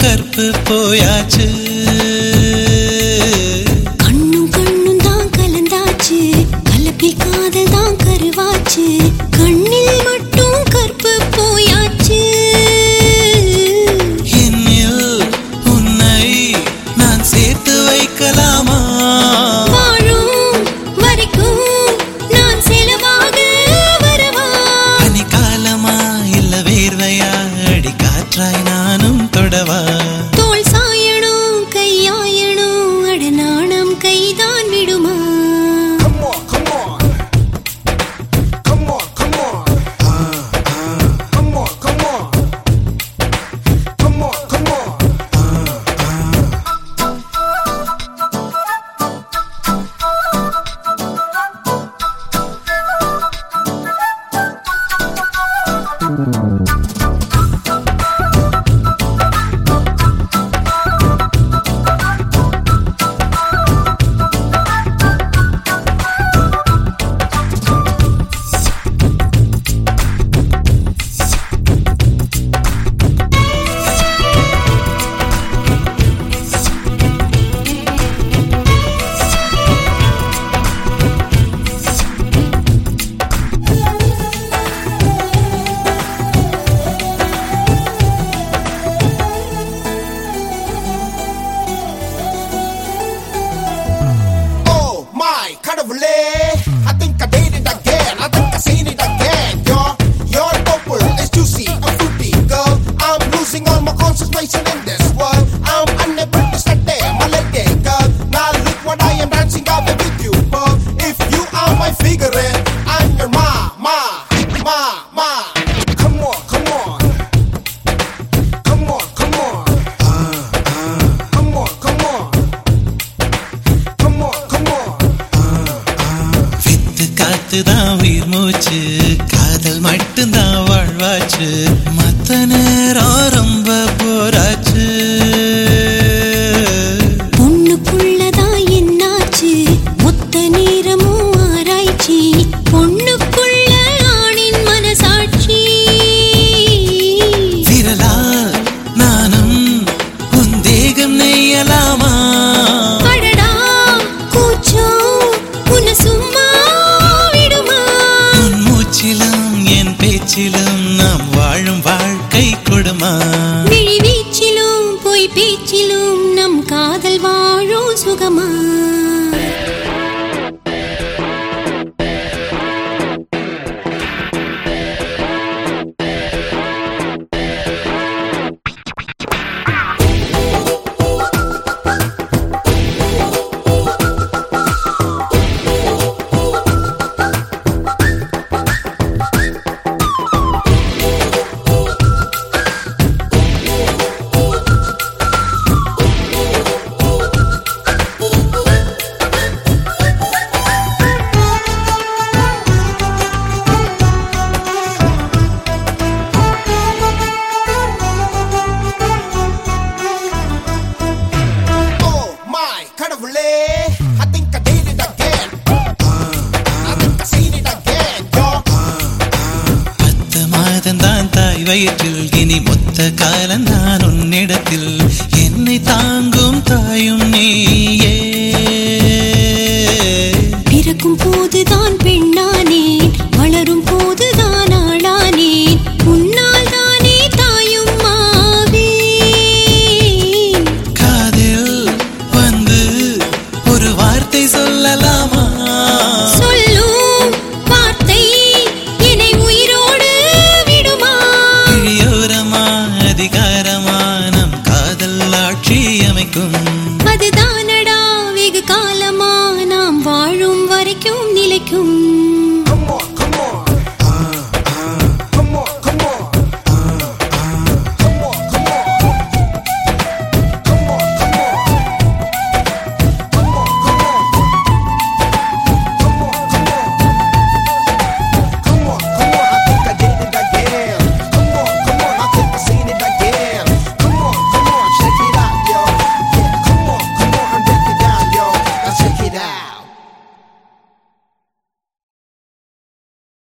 கற்பு போயாச்சு கண்ணும் கண்ணும் தான் கலந்தாச்சு கலப்பில் காதல் தான் கருவாச்சு கண்ணில் மட்டும் கற்பு போயாச்சு என்னில் உன்னை நான் சேர்த்து வைக்கலாமா வாழும் வரைக்கும் நான் செலவாக வரவா பனிக்காலமா இல்ல வேர்வையா அடி காற்றாய் நானும் தொடவா தோல் சாயணும் கையாயணும் அடநாணம் கைதான் விடுமா Come on, come on. Come on, come on. Come on, come on. Come on, come on. Oh my கடவுளே I think I did it again I think I seen it again Your your purple is juicy and fruity girl I'm losing all my concentration in this world I'm unable to stay my lady girl Now look what I am dancing out with you girl If you are my figure I'm your ma ma ma ma Come on come on Come on come on Come on come on Come on, come on. வித்து காத்துதான் உயிர் மூச்சு காதல் மட்டும்தான் வாழ்வாச்சு மத்த நேரம் ரொம்ப போராச்சு பொண்ணுக்குள்ளதான் என்னாச்சு மொத்த நேரமும் ஆராய்ச்சி பொண்ணுக்குள்ள ஆணின் மனசாட்சி விரலால் நானும் உன் தேகம் நெய்யலாமா அடடா கூச்சம் உன்னை சும்மா விடுமா உன் மூச்சிலும் என் பேச்சிலும் நாம் வாழும் வாழ்க்கை கொடுமா விழி வீச்சிலும் பொய் பேச்சிலும் நம் காதல் வாழும் சுகமா Oh my கடவுளே I think I did it again I think I seen it again yo பத்து மாதம்தான் தாய் வயிற்றில் இனி மொத்த காலம்தான் உன்னிடத்தில் என்னை தாங்கும் தாயும் நீ